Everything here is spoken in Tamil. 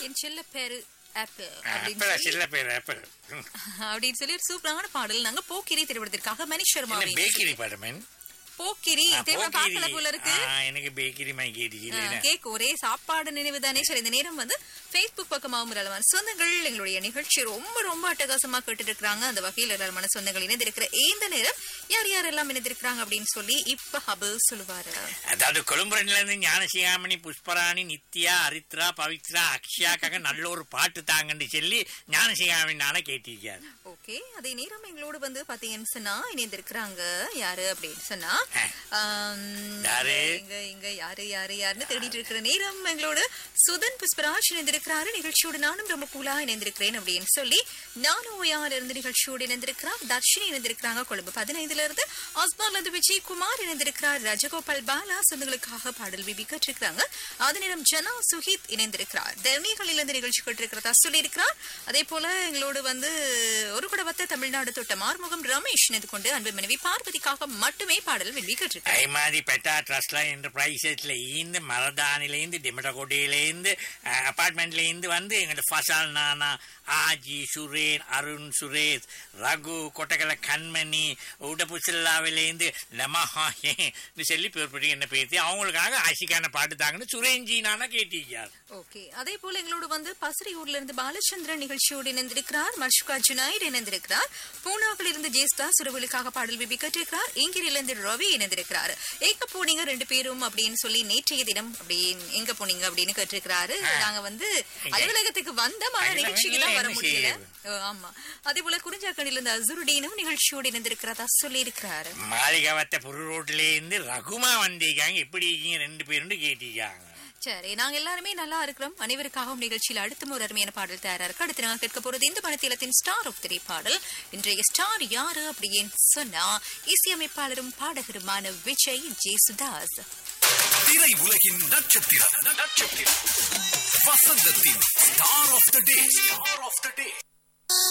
என் செல்ல பேரு ஆப்பிள் அப்படின்னு ஆப்பிள் சொல்லி சில்ல பேர் ஆப்பிள் அப்படின்னு சொல்லி ஒரு சூப்பரான பாடல் நாங்க போக்கிரி திரைப்படத்திற்காக மணி சர்மா என்ன பேக்கரி படமன் போக்கிரி தேவை பார்க்கல போல இருக்கு எனக்கு பேக்கரி மை கேட்டு கேக் ஒரே சாப்பாடு நினைவு தானே சரி இந்த நேரம் வந்து Facebook பக்கமாகவும் இரலவான சொந்தங்கள் எங்களுடைய நிகழ்ச்சி ரொம்ப ரொம்ப அட்டகாசமா கேட்டுட்டு இருக்காங்க அந்த வகையில் இரலமான சொந்தங்கள் இணைந்திருக்கிற இந்த நேரம் யார் யாரெல்லாம் இணைந்திருக்கிறாங்க அப்படின்னு சொல்லி இப்ப ஹபு சொல்லுவாரு அதாவது கொழும்புரன்ல இருந்து ஞானசிகாமணி புஷ்பராணி நித்யா ஹரித்ரா பவித்ரா அக்ஷயாக்காக நல்ல ஒரு பாட்டு தாங்கன்னு சொல்லி ஞானசிகாமணி நானே கேட்டிருக்காரு ஓகே அதே நேரம் எங்களோடு வந்து பாத்தீங்கன்னு சொன்னா இணைந்திருக்கிறாங்க யாரு அப்படின்னு சொன்னா ஆம், யாரு? இங்க இங்க யாரு யாரு யாருன்னு தேடிட்டு இருக்கிற நேரம் எங்களோட சுதன் புஷ்பராஜ் இணைந்திருக்கிறாரு நிகழ்ச்சியோடு நானும் ரொம்ப கூலா இணைந்திருக்கிறேன் அப்படின்னு சொல்லி நானும் யார் இருந்து நிகழ்ச்சியோடு இணைந்திருக்கிறார் தர்ஷினி இணைந்திருக்கிறாங்க கொழும்பு பதினைந்துல இருந்து அஸ்மால் இருந்து விஜய் குமார் இணைந்திருக்கிறார் ராஜகோபால் பாலா சொந்தங்களுக்காக பாடல் விபி கற்றிருக்கிறாங்க அதே நேரம் ஜனா சுஹித் இணைந்திருக்கிறார் தர்ணிகளில் இருந்து நிகழ்ச்சி கற்றிருக்கிறதா சொல்லியிருக்கிறார் அதே போல எங்களோடு வந்து ஒரு குடவத்த தமிழ்நாடு தொட்ட மார்முகம் ரமேஷ் இணைந்து கொண்டு அன்பு மனைவி பார்வதிக்காக மட்டுமே பாடல் விபி கற்றிருக்கிறார் அதே மாதிரி பெட்டா ட்ரஸ்ட்ல என்டர்பிரைசஸ்ல இருந்து மரதானில இருந்து டிமட்டகோட்டையில இருந்து அபார்ட்மெண்ட்ல இருந்து வந்து எங்கள்ட்ட ஃபசால் நானா ஆஜி சுரேன் அருண் சுரேஷ் ரகு கொட்டகல கண்மணி உடப்புசில்லாவில இருந்து லமஹான்னு சொல்லி பேர் படி என்ன பேசி அவங்களுக்காக ஆசிக்கான பாட்டு தாங்கன்னு சுரேன்ஜி நானா கேட்டிருக்கார் ஓகே அதே போல எங்களோடு வந்து பசரியூர்ல இருந்து பாலச்சந்திரன் நிகழ்ச்சியோடு இணைந்திருக்கிறார் மஷ்கா ஜுனாயிட் இணைந்திருக்கிறார் பூனாவில் இருந்து ஜேஸ்தா சுரவலுக்காக பாடல் விபி கற்றிருக்கிறார் இங்கிரில இருந்து ரவி இணைந்திருக்கிறார் எங்க போனீங்க ரெண்டு பேரும் அப்படின்னு சொல்லி நேற்றைய தினம் அப்படின்னு எங்க போனீங்க அப்படின்னு கேட்டிருக்கிறாரு நாங்க வந்து அலுவலகத்துக்கு வந்தோம் ஆனா அலுவலகம் நிகழ்ச்சிக்கு தான் வர என்ன முடியல செய்யுது? ஓ, ஆமா அதே போல குறிஞ்சாக்கணில இருந்து அசுருடீனும் நிகழ்ச்சியோடு இணைந்திருக்கிறதா சொல்லி இருக்கிறாரு மாளிகாவத்த புரு ரோட்ல இருந்து ரகுமா வந்திருக்காங்க எப்படி இருக்கீங்க ரெண்டு பேரும் கேட்டிருக்காங்க சரி நாங்க எல்லாருமே நல்லா இருக்கிறோம் அனைவருக்காகவும் நிகழ்ச்சியில் அடுத்த ஒரு அருமையான பாடல் தயாரா இருக்கு அடுத்து நாங்க கேட்க போறது இந்த பணத்திலத்தின் ஸ்டார் ஆஃப் திரை பாடல் இன்றைய ஸ்டார் யாரு அப்படின்னு சொன்னா இசையமைப்பாளரும் பாடகருமான விஜய் ஜேசுதாஸ் திரை உலகின் நட்சத்திரம் நட்சத்திரம் வசந்தத்தின் star of the day star of the day